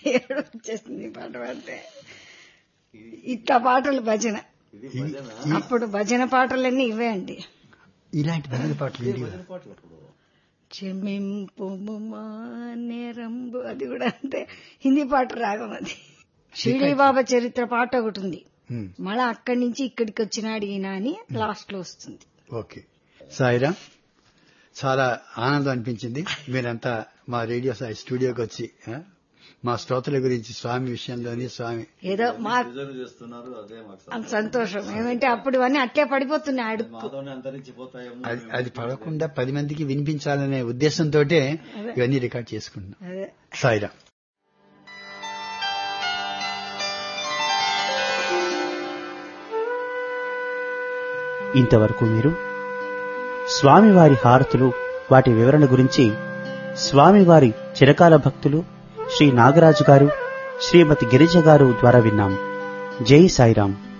ఏడు వచ్చేసింది ఈ పాట పాడితే ఇట్లా పాటలు భజన అప్పుడు భజన పాటలన్నీ ఇవే అండి ఇలాంటి భజన పాటలు ఏంటి క్షమింపు నేరంబు అది కూడా అంతే హిందీ పాట రాగం అది షిరిడి బాబా చరిత్ర పాట ఒకటి ఉంది ఉమ్, మళ్ళా అక్కడి నుంచి ఇక్కడికి వచ్చినాడు ఈయన అని లాస్ట్ లో వస్తుంది ఓకే సాయిరా చాలా ఆనందం అనిపించింది మీరంతా మా రేడియో సాయి స్టూడియోకి వచ్చి ఆ, మా శ్రోతల గురించి స్వామి విషయంలోని స్వామి ఏదో మా రిజర్వ్ చేస్తున్నారు అదే మాకు అంత సంతోషం ఏమంటే అప్పుడు ఇవన్నీ అట్లే పడిపోతున్నాయి అడుక్కు మాతోనే అంతరించిపోతాయేమో అది అది పడకుండా పది మందికి వినిపించాలనే ఉద్దేశంతో ఇవన్నీ రికార్డ్ చేసుకుంటున్నాం అదే సాయిరా ఇంతవరకు మీరు స్వామివారి హారతులు వాటి వివరణ గురించి స్వామివారి చిరకాల భక్తులు శ్రీ నాగరాజు గారు శ్రీమతి గిరిజ గారు ద్వారా విన్నాం జై సాయిరాం